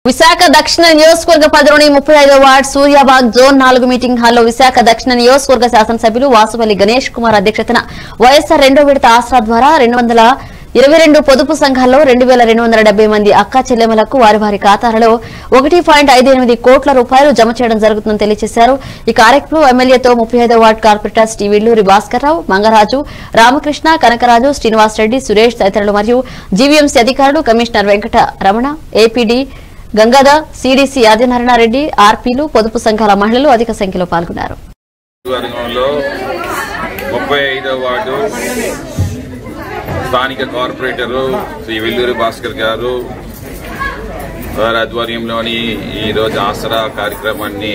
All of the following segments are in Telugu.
విశాఖ దక్షిణ నియోజకవర్గ పరిధిలోని ముప్పై ఐదో వార్డు సూర్యాబాగ్ జోన్ నాలుగు మీటింగ్ హాల్లో విశాఖ దక్షిణ నియోజకవర్గ శాసనసభ్యులు వాసుపల్లి గణేష్ కుమార్ అధ్యక్షతన వైఎస్ఆర్ రెండో విడత ఆసరా ద్వారా రెండు వందల ఇరవై రెండు పొదుపు సంఘాల్లో రెండు వేల రెండు వందల డెబ్బై మంది అక్క చెల్లెమలకు వారి వారి ఖాతాలలో ఒకటి పాయింట్ ఐదు ఎనిమిది కోట్ల రూపాయలు జమ చేయడం జరుగుతుందని తెలియజేశారు ఈ కార్యక్రమంలో ఎమ్మెల్యేతో ముప్పై ఐదో ward corporators T Villuri Bhaskarrao Mangaraju Ramakrishna Kanakaraju Srinivas Reddy Suresh తదితరులు మరియు జీవీఎంసీ అధికారులు commissioner Venkata Ramana APD Gangadhar CDC Adinarayanareddy ఆర్పీలు పొదుపు సంఘాల మహిళలు అధిక సంఖ్యలో పాల్గొన్నారు వర్గంలో ముప్పై ఐదవ వార్డు స్థానిక కార్పొరేటరు శ్రీ వెల్లూరి భాస్కర్ గారు వారి ఆధ్వర్యంలోని ఈరోజు ఆసరా కార్యక్రమాన్ని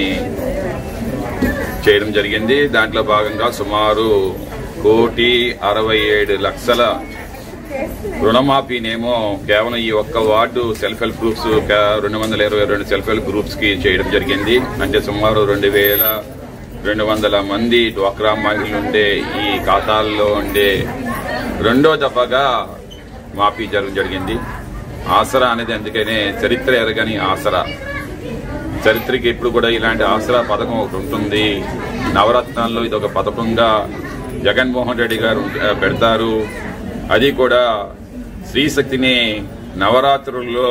చేయడం జరిగింది దాంట్లో భాగంగా సుమారు కోటి అరవై ఏడు లక్షల రుణమాఫీనేమో కేవలం ఈ ఒక్క వార్డు సెల్ఫ్ హెల్ప్ గ్రూప్స్ రెండు వందల ఇరవై రెండు సెల్ఫ్ హెల్ప్ గ్రూప్స్ కి చేయడం జరిగింది అంటే సుమారు రెండు వేల రెండు వందల మంది డ్వాక్రా మహిళలు ఉండే ఈ ఖాతాల్లో ఉండే రెండో దఫాగా మాఫీ జరగడం జరిగింది ఆసరా అనేది అందుకనే చరిత్ర ఎరగని ఆసరా చరిత్రకి ఎప్పుడు కూడా ఇలాంటి ఆసరా పథకం ఒకటి ఉంటుంది నవరత్నాల్లో ఇది ఒక పథకంగా జగన్మోహన్ రెడ్డి గారు ఆ, పెడతారు అది కూడా స్త్రీశక్తిని నవరాత్రుల్లో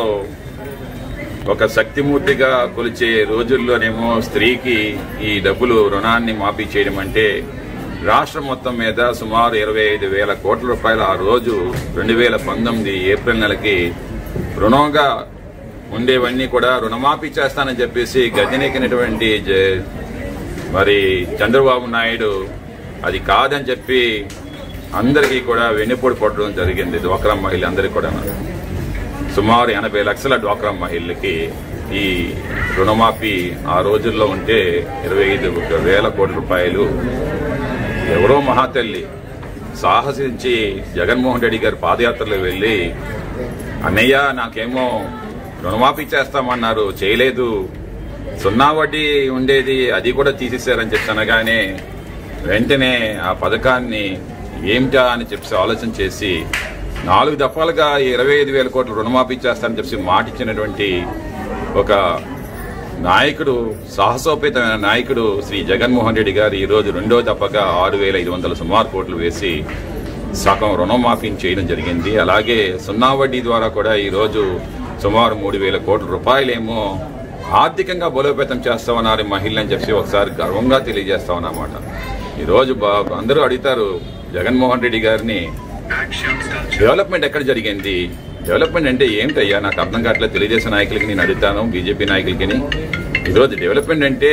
ఒక శక్తిమూర్తిగా కొలిచే రోజుల్లోనేమో స్త్రీకి ఈ డబ్బులు రుణాన్ని మాఫీ చేయడం అంటే రాష్ట్రం మొత్తం మీద సుమారు ఇరవై ఐదు వేల కోట్ల రూపాయలు ఆ రోజు రెండు వేల పంతొమ్మిది ఏప్రిల్ నెలకి రుణంగా ఉండేవన్నీ కూడా రుణమాఫీ చేస్తానని చెప్పేసి గద్దెనెక్కినటువంటి జ- మరి చంద్రబాబు నాయుడు అది కాదని చెప్పి అందరికీ కూడా వెన్నుపోటు పడడం జరిగింది డ్వాక్రా మహిళలందరికీ కూడా సుమారు ఎనభై లక్షల డ్వాక్రా మహిళలకి ఈ రుణమాఫీ ఆ రోజుల్లో ఉంటే ఇరవై ఐదు వేల కోట్ల రూపాయలు ఎవరో మహాతల్లి సాహసించి జగన్మోహన్ రెడ్డి గారి పాదయాత్రలో వెళ్లి అన్నయ్య నాకేమో రుణమాఫీ చేస్తామన్నారు చేయలేదు సున్నా వడ్డీ ఉండేది అది కూడా తీసేశారని చెప్పి అనగానే వెంటనే ఆ పథకాన్ని ఏమిటా అని చెప్పి ఆలోచన చేసి నాలుగు దఫాలుగా ఇరవై ఐదు వేల కోట్ల రుణమాఫీ చేస్తానని చెప్పి మాట ఇచ్చినటువంటి ఒక నాయకుడు సాహసోపేతమైన నాయకుడు శ్రీ జగన్మోహన్ రెడ్డి గారు ఈ రోజు రెండో దఫాగా ఆరు వేల ఐదు వందల సుమారు కోట్లు వేసి సగం రుణమాఫీని చేయడం జరిగింది అలాగే సున్నా వడ్డీ ద్వారా కూడా ఈ రోజు సుమారు మూడు వేల కోట్ల రూపాయలేమో ఆర్థికంగా బలోపేతం చేస్తామన్నారు మహిళలు అని చెప్పి ఒకసారి గర్వంగా తెలియజేస్తామన్నమాట ఈ రోజు బా- అందరూ అడుగుతారు జగన్మోహన్ రెడ్డి గారిని డెవలప్మెంట్ ఎక్కడ జరిగింది డెవలప్మెంట్ అంటే ఏమిటయ్యా నాకు అర్థం కావట్లేదు తెలుగుదేశం నాయకులకి నేను అడుగుతాను బీజేపీ నాయకులకి ఈరోజు డెవలప్మెంట్ అంటే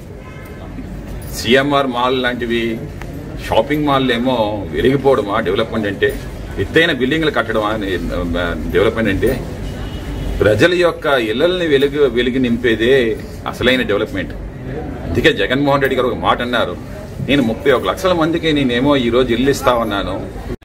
సిఎంఆర్ మాల్ లాంటివి షాపింగ్ మాల్ ఏమో వెలిగిపోవడమా డెవలప్మెంట్ అంటే ఎత్తైన బిల్డింగ్లు కట్టడమా డెవలప్మెంట్ అంటే ప్రజల యొక్క ఇళ్లని వెలుగు వెలుగు నింపేదే అసలైన డెవలప్మెంట్ అందుకే జగన్మోహన్ రెడ్డి గారు ఒక మాట అన్నారు నేను ముప్పై ఒక లక్షల మందికి నేనేమో ఈ రోజు ఇల్లు ఇస్తా ఉన్నాను